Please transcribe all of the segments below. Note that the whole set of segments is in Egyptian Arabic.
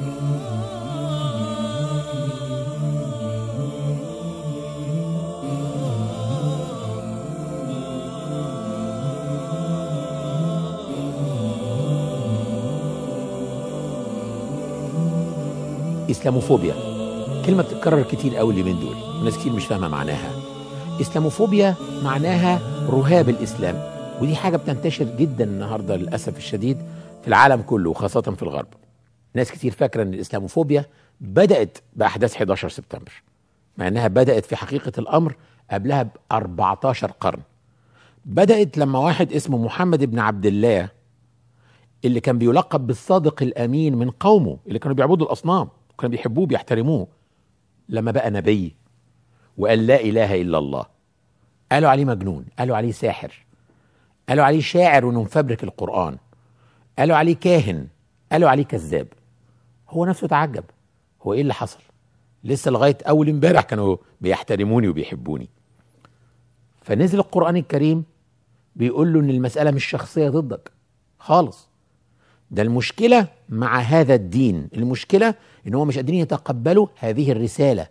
اسلاموفوبيا كلمه بتتكرر كتير قوي اليومين دول وناس كتير مش فاهمه معناها اسلاموفوبيا معناها رهاب الاسلام ودي حاجه بتنتشر جدا النهارده للاسف الشديد في العالم كله وخاصه في الغرب ناس كتير فاكره ان الاسلاموفوبيا بدات باحداث 11 سبتمبر مع انها بدات في حقيقه الامر قبلها ب 14 قرن بدات لما واحد اسمه محمد بن عبد الله اللي كان بيلقب بالصادق الامين من قومه اللي كانوا بيعبدوا الاصنام وكانوا بيحبوه بيحترموه لما بقى نبي وقال لا اله الا الله قالوا عليه مجنون قالوا عليه ساحر قالوا عليه شاعر وانه مفبرك القران قالوا عليه كاهن قالوا عليه كذاب هو نفسه تعجب هو ايه اللي حصل لسه لغايه اول امبارح كانوا بيحترموني وبيحبوني فنزل القران الكريم بيقول له ان المساله مش شخصيه ضدك خالص ده المشكله مع هذا الدين المشكله ان هم مش قادرين يتقبلوا هذه الرساله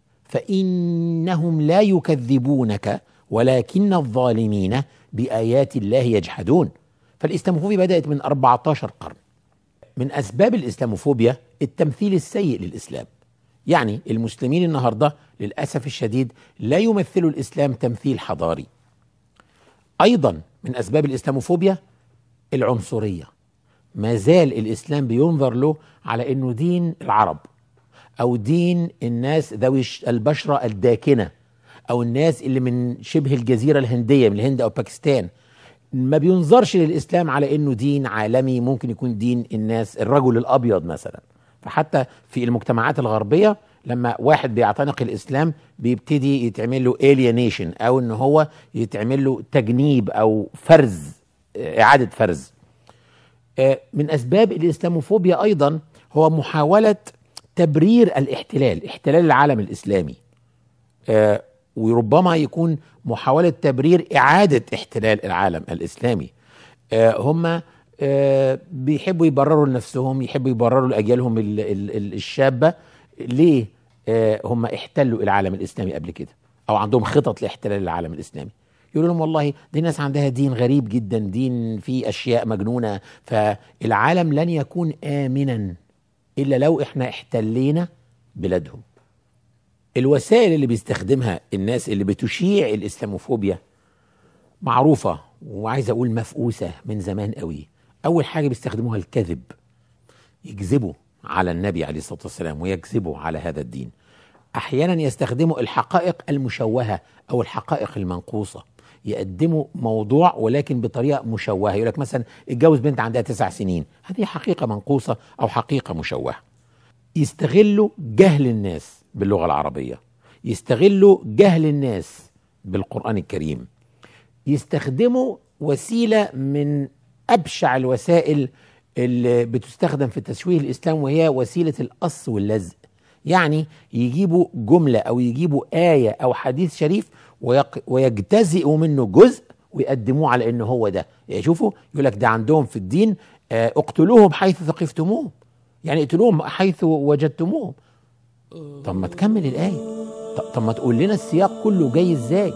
فانهم لا يكذبونك ولكن الظالمين بايات الله يجحدون فالاسلاموفوبيا بدات من 14 قرن من اسباب الاسلاموفوبيا التمثيل السيء للاسلام يعني المسلمين النهارده للاسف الشديد لا يمثلوا الاسلام تمثيل حضاري ايضا من اسباب الاسلاموفوبيا العنصريه ما زال الاسلام بينظر له على انه دين العرب او دين الناس ذوي البشره الداكنه او الناس اللي من شبه الجزيره الهنديه من الهند او باكستان ما بينظرش للاسلام على انه دين عالمي ممكن يكون دين الناس الرجل الابيض مثلا فحتى في المجتمعات الغربيه لما واحد بيعتنق الاسلام بيبتدي يتعمل له الينيشن او ان هو يتعمل له تجنيب او فرز اعاده فرز من اسباب الاسلاموفوبيا ايضا هو محاوله تبرير الاحتلال احتلال العالم الاسلامي وربما يكون محاوله تبرير اعاده احتلال العالم الاسلامي هم بيحبوا يبرروا لنفسهم يحبوا يبرروا لاجيالهم الشابه ليه هم احتلوا العالم الاسلامي قبل كده او عندهم خطط لاحتلال العالم الاسلامي يقولوا لهم والله دي ناس عندها دين غريب جدا دين فيه اشياء مجنونه فالعالم لن يكون امنا الا لو احنا احتلينا بلادهم الوسائل اللي بيستخدمها الناس اللي بتشيع الاسلاموفوبيا معروفه وعايز اقول مفقوسه من زمان قوي اول حاجه بيستخدموها الكذب يكذبوا على النبي عليه الصلاه والسلام ويكذبوا على هذا الدين احيانا يستخدموا الحقائق المشوهه او الحقائق المنقوصه يقدموا موضوع ولكن بطريقه مشوهه يقول لك مثلا اتجوز بنت عندها تسع سنين هذه حقيقه منقوصه او حقيقه مشوهه يستغلوا جهل الناس باللغه العربيه يستغلوا جهل الناس بالقران الكريم يستخدموا وسيله من ابشع الوسائل اللي بتستخدم في تشويه الاسلام وهي وسيله القص واللزق يعني يجيبوا جمله او يجيبوا ايه او حديث شريف ويجتزئوا منه جزء ويقدموه على انه هو ده يعني شوفوا يقول لك ده عندهم في الدين اقتلوهم حيث ثقفتموهم يعني اقتلوهم حيث وجدتموهم طب ما تكمل الايه طب ما تقول لنا السياق كله جاي ازاي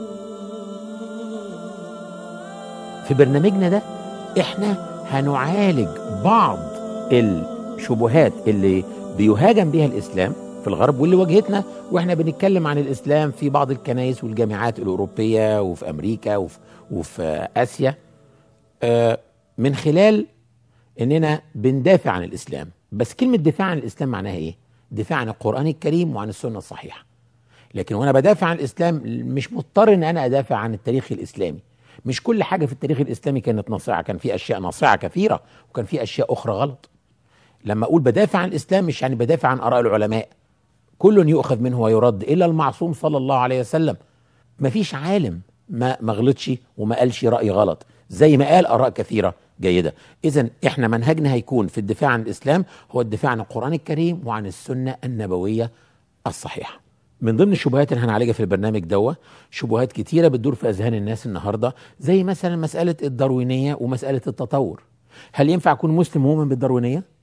في برنامجنا ده احنا هنعالج بعض الشبهات اللي بيهاجم بها الاسلام في الغرب واللي واجهتنا واحنا بنتكلم عن الاسلام في بعض الكنائس والجامعات الاوروبيه وفي امريكا وفي, وفي اسيا آه من خلال اننا بندافع عن الاسلام بس كلمه دفاع عن الاسلام معناها ايه دفاع عن القران الكريم وعن السنه الصحيحه لكن وانا بدافع عن الاسلام مش مضطر ان انا ادافع عن التاريخ الاسلامي مش كل حاجه في التاريخ الاسلامي كانت ناصعه كان في اشياء ناصعه كثيره وكان في اشياء اخرى غلط لما اقول بدافع عن الاسلام مش يعني بدافع عن اراء العلماء كل يؤخذ منه ويرد الا المعصوم صلى الله عليه وسلم مفيش عالم ما ما غلطش وما قالش راي غلط زي ما قال اراء كثيره جيده اذا احنا منهجنا هيكون في الدفاع عن الاسلام هو الدفاع عن القران الكريم وعن السنه النبويه الصحيحه من ضمن الشبهات اللي هنعالجها في البرنامج دوا شبهات كتيره بتدور في اذهان الناس النهارده زي مثلا مساله الداروينيه ومساله التطور هل ينفع اكون مسلم مؤمن بالداروينيه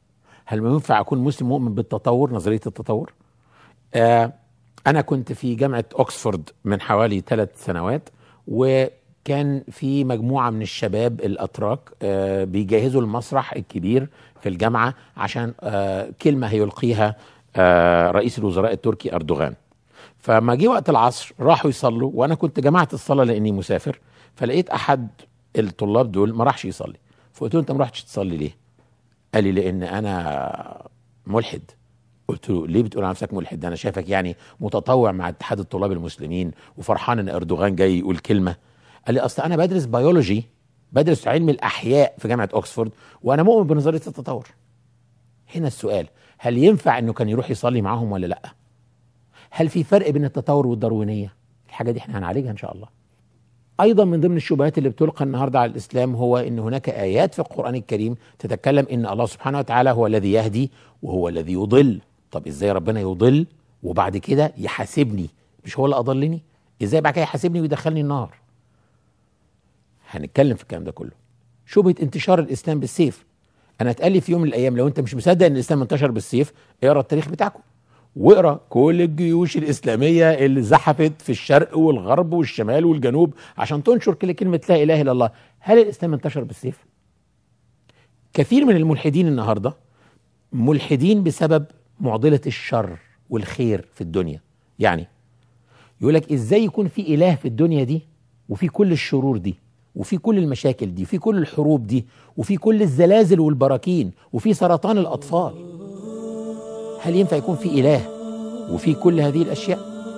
هل ينفع اكون مسلم مؤمن بالتطور نظريه التطور آه انا كنت في جامعه اوكسفورد من حوالي ثلاث سنوات وكان في مجموعه من الشباب الاتراك آه بيجهزوا المسرح الكبير في الجامعه عشان آه كلمه هيلقيها آه رئيس الوزراء التركي اردوغان فما جه وقت العصر راحوا يصلوا وانا كنت جمعت الصلاه لاني مسافر فلقيت احد الطلاب دول ما راحش يصلي فقلت له انت ما رحتش تصلي ليه؟ قال لي لان انا ملحد قلت له ليه بتقول على نفسك ملحد؟ انا شايفك يعني متطوع مع اتحاد الطلاب المسلمين وفرحان ان اردوغان جاي يقول كلمه قال لي اصل انا بدرس بيولوجي بدرس علم الاحياء في جامعه اوكسفورد وانا مؤمن بنظريه التطور هنا السؤال هل ينفع انه كان يروح يصلي معاهم ولا لا هل في فرق بين التطور والداروينيه الحاجه دي احنا هنعالجها ان شاء الله ايضا من ضمن الشبهات اللي بتلقى النهارده على الاسلام هو ان هناك ايات في القران الكريم تتكلم ان الله سبحانه وتعالى هو الذي يهدي وهو الذي يضل طب ازاي ربنا يضل وبعد كده يحاسبني مش هو اللي اضلني ازاي بعد كده يحاسبني ويدخلني النار هنتكلم في الكلام ده كله شبهه انتشار الاسلام بالسيف انا اتقال لي في يوم من الايام لو انت مش مصدق ان الاسلام انتشر بالسيف اقرا التاريخ بتاعكم واقرا كل الجيوش الاسلاميه اللي زحفت في الشرق والغرب والشمال والجنوب عشان تنشر كل كلمه لا اله الا الله هل الاسلام انتشر بالسيف كثير من الملحدين النهارده ملحدين بسبب معضله الشر والخير في الدنيا يعني يقول لك ازاي يكون في اله في الدنيا دي وفي كل الشرور دي وفي كل المشاكل دي وفي كل الحروب دي وفي كل الزلازل والبراكين وفي سرطان الاطفال هل ينفع يكون في اله وفي كل هذه الاشياء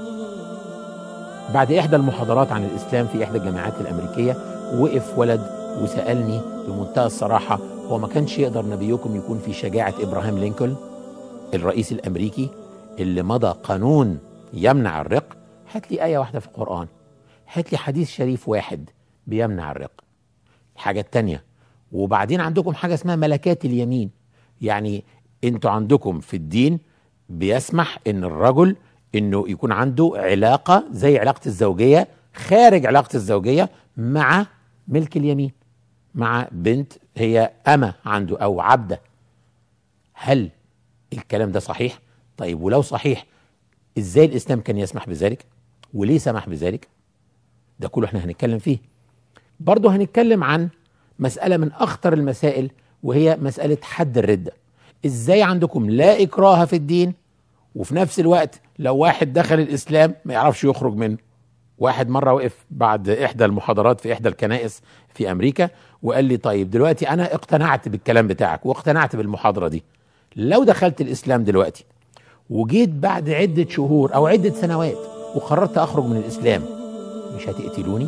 بعد احدى المحاضرات عن الاسلام في احدى الجامعات الامريكيه وقف ولد وسالني بمنتهى الصراحه هو ما كانش يقدر نبيكم يكون في شجاعه ابراهام لينكولن الرئيس الامريكي اللي مضى قانون يمنع الرق هات لي ايه واحده في القران هات لي حديث شريف واحد بيمنع الرق الحاجه الثانيه وبعدين عندكم حاجه اسمها ملكات اليمين يعني انتوا عندكم في الدين بيسمح ان الرجل انه يكون عنده علاقه زي علاقه الزوجيه خارج علاقه الزوجيه مع ملك اليمين مع بنت هي أمة عنده أو عبدة هل الكلام ده صحيح؟ طيب ولو صحيح ازاي الإسلام كان يسمح بذلك؟ وليه سمح بذلك؟ ده كله احنا هنتكلم فيه برضه هنتكلم عن مسألة من أخطر المسائل وهي مسألة حد الردة ازاي عندكم لا إكراه في الدين وفي نفس الوقت لو واحد دخل الإسلام ما يعرفش يخرج منه واحد مرة وقف بعد إحدى المحاضرات في إحدى الكنائس في أمريكا وقال لي طيب دلوقتي أنا اقتنعت بالكلام بتاعك واقتنعت بالمحاضرة دي لو دخلت الإسلام دلوقتي وجيت بعد عدة شهور أو عدة سنوات وقررت أخرج من الإسلام مش هتقتلوني؟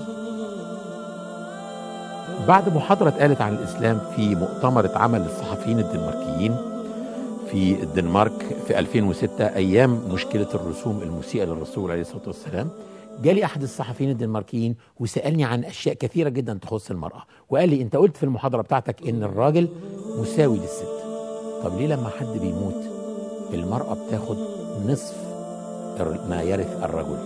بعد محاضرة اتقالت عن الإسلام في مؤتمر اتعمل للصحفيين الدنماركيين في الدنمارك في 2006 أيام مشكلة الرسوم المسيئة للرسول عليه الصلاة والسلام جالي احد الصحفيين الدنماركيين وسالني عن اشياء كثيره جدا تخص المراه وقال لي انت قلت في المحاضره بتاعتك ان الراجل مساوي للست طب ليه لما حد بيموت المراه بتاخد نصف ما يرث الرجل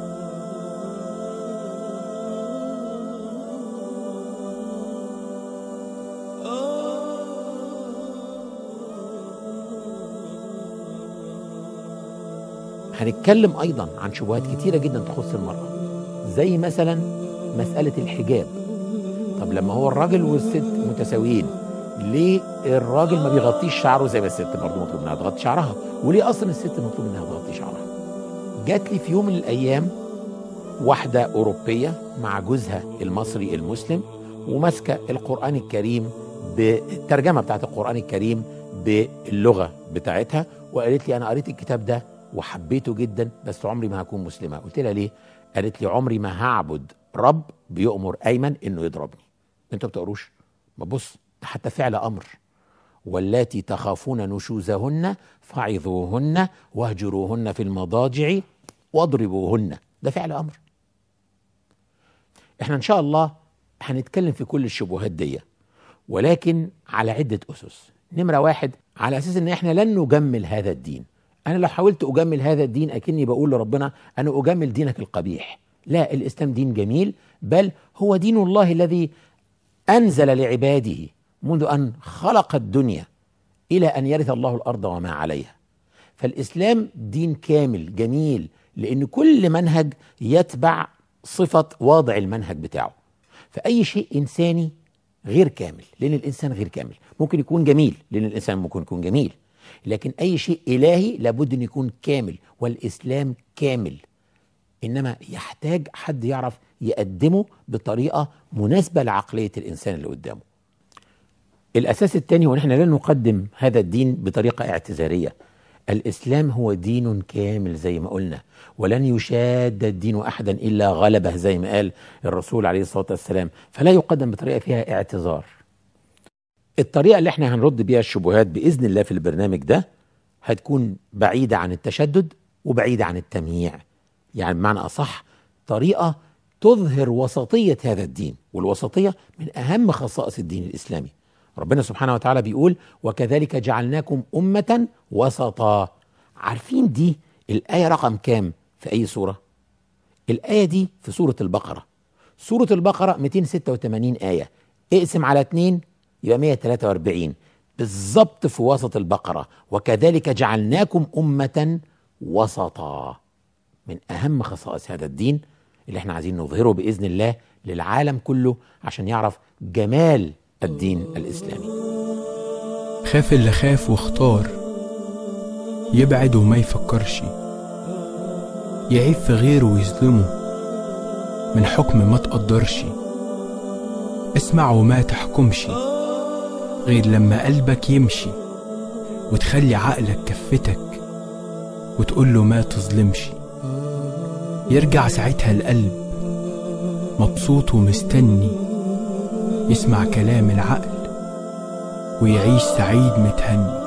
هنتكلم ايضا عن شبهات كتيره جدا تخص المراه زي مثلا مساله الحجاب طب لما هو الراجل والست متساويين ليه الراجل ما بيغطيش شعره زي ما الست برضه مطلوب انها تغطي شعرها وليه اصلا الست مطلوب انها تغطي شعرها جات لي في يوم من الايام واحده اوروبيه مع جوزها المصري المسلم وماسكه القران الكريم بالترجمه بتاعت القران الكريم باللغه بتاعتها وقالت لي انا قريت الكتاب ده وحبيته جدا بس عمري ما هكون مسلمه قلت لها ليه قالت لي عمري ما هعبد رب بيؤمر ايمن انه يضربني انتوا بتقروش ما بص ده حتى فعل امر واللاتي تخافون نشوزهن فعظوهن واهجروهن في المضاجع واضربوهن ده فعل امر احنا ان شاء الله هنتكلم في كل الشبهات دي ولكن على عدة أسس نمرة واحد على أساس أن احنا لن نجمل هذا الدين أنا لو حاولت أجمل هذا الدين أكني بقول لربنا أنا أجمل دينك القبيح لا الإسلام دين جميل بل هو دين الله الذي أنزل لعباده منذ أن خلق الدنيا الى ان يرث الله الارض وما عليها فالاسلام دين كامل جميل لان كل منهج يتبع صفه واضع المنهج بتاعه فاي شيء انساني غير كامل لان الانسان غير كامل ممكن يكون جميل لان الانسان ممكن يكون جميل لكن اي شيء الهي لابد ان يكون كامل والاسلام كامل انما يحتاج حد يعرف يقدمه بطريقه مناسبه لعقليه الانسان اللي قدامه الاساس الثاني هو ان احنا لا نقدم هذا الدين بطريقه اعتذاريه الاسلام هو دين كامل زي ما قلنا ولن يشاد الدين احدا الا غلبه زي ما قال الرسول عليه الصلاه والسلام فلا يقدم بطريقه فيها اعتذار الطريقه اللي احنا هنرد بيها الشبهات باذن الله في البرنامج ده هتكون بعيده عن التشدد وبعيده عن التمييع يعني بمعنى اصح طريقه تظهر وسطيه هذا الدين والوسطيه من اهم خصائص الدين الاسلامي ربنا سبحانه وتعالى بيقول وكذلك جعلناكم امه وسطا عارفين دي الايه رقم كام في اي سوره الايه دي في سوره البقره سوره البقره 286 ايه اقسم على اتنين يبقى 143 بالظبط في وسط البقره وكذلك جعلناكم امه وسطا من اهم خصائص هذا الدين اللي احنا عايزين نظهره باذن الله للعالم كله عشان يعرف جمال الدين الاسلامي خاف اللي خاف واختار يبعد وما يفكرش يعيب في غيره ويظلمه من حكم ما تقدرش اسمع وما تحكمش غير لما قلبك يمشي وتخلي عقلك كفتك وتقول له ما تظلمش يرجع ساعتها القلب مبسوط ومستني يسمع كلام العقل ويعيش سعيد متهني